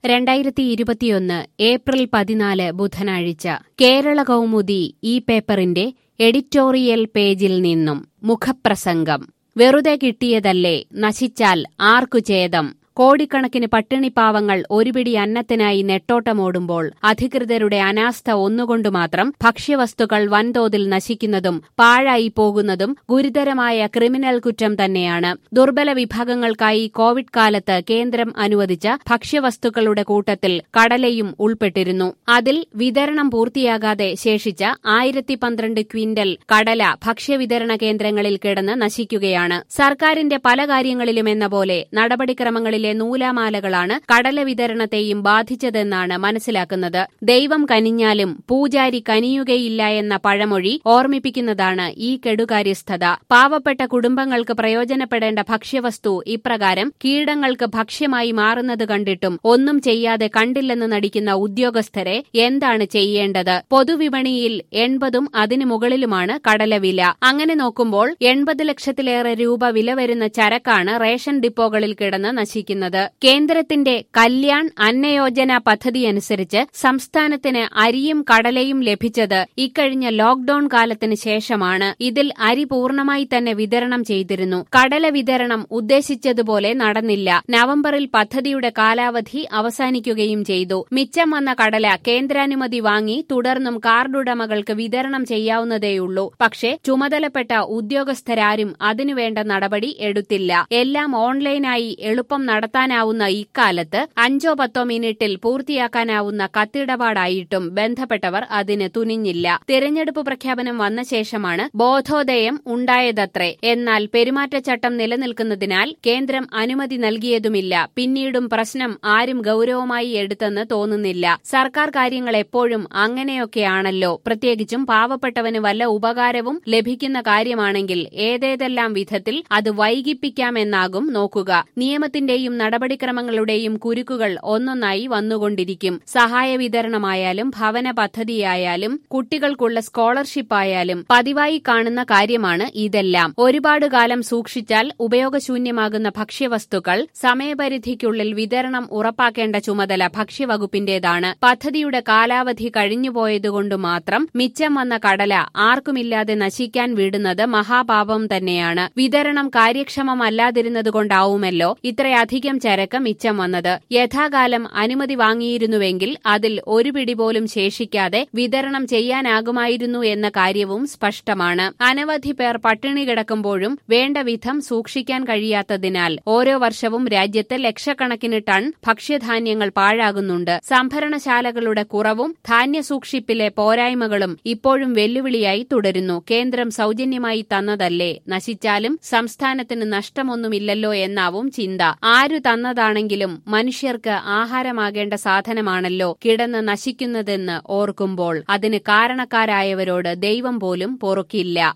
രണ്ടായിരത്തി ഇരുപത്തിയൊന്ന് ഏപ്രിൽ പതിനാല് ബുധനാഴ്ച കേരള കൗമുദി ഈ പേപ്പറിന്റെ എഡിറ്റോറിയൽ പേജിൽ നിന്നും മുഖപ്രസംഗം വെറുതെ കിട്ടിയതല്ലേ നശിച്ചാൽ ആർക്കു ഛേദം കോടിക്കണക്കിന് പട്ടിണിപ്പാവങ്ങൾ ഒരുപിടി അന്നത്തിനായി നെട്ടോട്ടമോടുമ്പോൾ അധികൃതരുടെ അനാസ്ഥ ഒന്നുകൊണ്ടു മാത്രം ഭക്ഷ്യവസ്തുക്കൾ വൻതോതിൽ നശിക്കുന്നതും പാഴായി പോകുന്നതും ഗുരുതരമായ ക്രിമിനൽ കുറ്റം തന്നെയാണ് ദുർബല വിഭാഗങ്ങൾക്കായി കോവിഡ് കാലത്ത് കേന്ദ്രം അനുവദിച്ച ഭക്ഷ്യവസ്തുക്കളുടെ കൂട്ടത്തിൽ കടലയും ഉൾപ്പെട്ടിരുന്നു അതിൽ വിതരണം പൂർത്തിയാകാതെ ശേഷിച്ച ആയിരത്തി പന്ത്രണ്ട് ക്വിന്റൽ കടല ഭക്ഷ്യവിതരണ കേന്ദ്രങ്ങളിൽ കിടന്ന് നശിക്കുകയാണ് സർക്കാരിന്റെ പല കാര്യങ്ങളിലും എന്ന പോലെ നടപടിക്രമങ്ങളിൽ ിലെ നൂലാമാലകളാണ് കടല വിതരണത്തെയും ബാധിച്ചതെന്നാണ് മനസ്സിലാക്കുന്നത് ദൈവം കനിഞ്ഞാലും പൂജാരി കനിയുകയില്ല എന്ന പഴമൊഴി ഓർമ്മിപ്പിക്കുന്നതാണ് ഈ കെടുകാര്യസ്ഥത പാവപ്പെട്ട കുടുംബങ്ങൾക്ക് പ്രയോജനപ്പെടേണ്ട ഭക്ഷ്യവസ്തു ഇപ്രകാരം കീടങ്ങൾക്ക് ഭക്ഷ്യമായി മാറുന്നത് കണ്ടിട്ടും ഒന്നും ചെയ്യാതെ കണ്ടില്ലെന്ന് നടിക്കുന്ന ഉദ്യോഗസ്ഥരെ എന്താണ് ചെയ്യേണ്ടത് പൊതുവിപണിയിൽ എൺപതും അതിനു മുകളിലുമാണ് കടലവില അങ്ങനെ നോക്കുമ്പോൾ എൺപത് ലക്ഷത്തിലേറെ രൂപ വില വരുന്ന ചരക്കാണ് റേഷൻ ഡിപ്പോകളിൽ കിടന്ന് നശിക്കുന്നത് കേന്ദ്രത്തിന്റെ കല്യാൺ അന്നയോജന പദ്ധതിയനുസരിച്ച് സംസ്ഥാനത്തിന് അരിയും കടലയും ലഭിച്ചത് ഇക്കഴിഞ്ഞ ലോക്ഡൌൺ കാലത്തിന് ശേഷമാണ് ഇതിൽ അരി പൂർണ്ണമായി തന്നെ വിതരണം ചെയ്തിരുന്നു കടല വിതരണം ഉദ്ദേശിച്ചതുപോലെ നടന്നില്ല നവംബറിൽ പദ്ധതിയുടെ കാലാവധി അവസാനിക്കുകയും ചെയ്തു മിച്ചം വന്ന കടല കേന്ദ്രാനുമതി വാങ്ങി തുടർന്നും കാർഡുടമകൾക്ക് വിതരണം ചെയ്യാവുന്നതേയുള്ളൂ പക്ഷേ ചുമതലപ്പെട്ട ഉദ്യോഗസ്ഥരാരും അതിനുവേണ്ട നടപടി എടുത്തില്ല എല്ലാം ഓൺലൈനായി എളുപ്പം നടത്താനാവുന്ന ഇക്കാലത്ത് അഞ്ചോ പത്തോ മിനിറ്റിൽ പൂർത്തിയാക്കാനാവുന്ന കത്തിടപാടായിട്ടും ബന്ധപ്പെട്ടവർ അതിന് തുനിഞ്ഞില്ല തിരഞ്ഞെടുപ്പ് പ്രഖ്യാപനം വന്ന ശേഷമാണ് ബോധോദയം ഉണ്ടായതത്രേ എന്നാൽ പെരുമാറ്റച്ചട്ടം നിലനിൽക്കുന്നതിനാൽ കേന്ദ്രം അനുമതി നൽകിയതുമില്ല പിന്നീടും പ്രശ്നം ആരും ഗൌരവമായി എടുത്തെന്ന് തോന്നുന്നില്ല സർക്കാർ കാര്യങ്ങൾ എപ്പോഴും അങ്ങനെയൊക്കെയാണല്ലോ പ്രത്യേകിച്ചും പാവപ്പെട്ടവന് വല്ല ഉപകാരവും ലഭിക്കുന്ന കാര്യമാണെങ്കിൽ ഏതേതെല്ലാം വിധത്തിൽ അത് വൈകിപ്പിക്കാമെന്നാകും നോക്കുക നിയമത്തിന്റെയും നടപടിക്രമങ്ങളുടെയും കുരുക്കുകൾ ഒന്നൊന്നായി വന്നുകൊണ്ടിരിക്കും സഹായ വിതരണമായാലും ഭവന പദ്ധതിയായാലും കുട്ടികൾക്കുള്ള സ്കോളർഷിപ്പ് ആയാലും പതിവായി കാണുന്ന കാര്യമാണ് ഇതെല്ലാം ഒരുപാട് കാലം സൂക്ഷിച്ചാൽ ഉപയോഗശൂന്യമാകുന്ന ഭക്ഷ്യവസ്തുക്കൾ സമയപരിധിക്കുള്ളിൽ വിതരണം ഉറപ്പാക്കേണ്ട ചുമതല ഭക്ഷ്യവകുപ്പിന്റേതാണ് പദ്ധതിയുടെ കാലാവധി കഴിഞ്ഞുപോയതുകൊണ്ട് മാത്രം മിച്ചം വന്ന കടല ആർക്കുമില്ലാതെ നശിക്കാൻ വിടുന്നത് മഹാപാപം തന്നെയാണ് വിതരണം കാര്യക്ഷമമല്ലാതിരുന്നതുകൊണ്ടാവുമല്ലോ ഇത്രയധികം ചരക്ക് മിച്ചം വന്നത് യഥാകാലം അനുമതി വാങ്ങിയിരുന്നുവെങ്കിൽ അതിൽ ഒരു പിടി പോലും ശേഷിക്കാതെ വിതരണം ചെയ്യാനാകുമായിരുന്നു എന്ന കാര്യവും സ്പഷ്ടമാണ് അനവധി പേർ പട്ടിണി കിടക്കുമ്പോഴും വേണ്ട വിധം സൂക്ഷിക്കാൻ കഴിയാത്തതിനാൽ ഓരോ വർഷവും രാജ്യത്ത് ലക്ഷക്കണക്കിന് ടൺ ഭക്ഷ്യധാന്യങ്ങൾ പാഴാകുന്നുണ്ട് സംഭരണശാലകളുടെ കുറവും ധാന്യസൂക്ഷിപ്പിലെ പോരായ്മകളും ഇപ്പോഴും വെല്ലുവിളിയായി തുടരുന്നു കേന്ദ്രം സൗജന്യമായി തന്നതല്ലേ നശിച്ചാലും സംസ്ഥാനത്തിന് നഷ്ടമൊന്നുമില്ലല്ലോ എന്നാവും ചിന്ത ആരു തന്നതാണെങ്കിലും മനുഷ്യർക്ക് ആഹാരമാകേണ്ട സാധനമാണല്ലോ കിടന്ന് നശിക്കുന്നതെന്ന് ഓർക്കുമ്പോൾ അതിന് കാരണക്കാരായവരോട് ദൈവം പോലും പൊറുക്കില്ല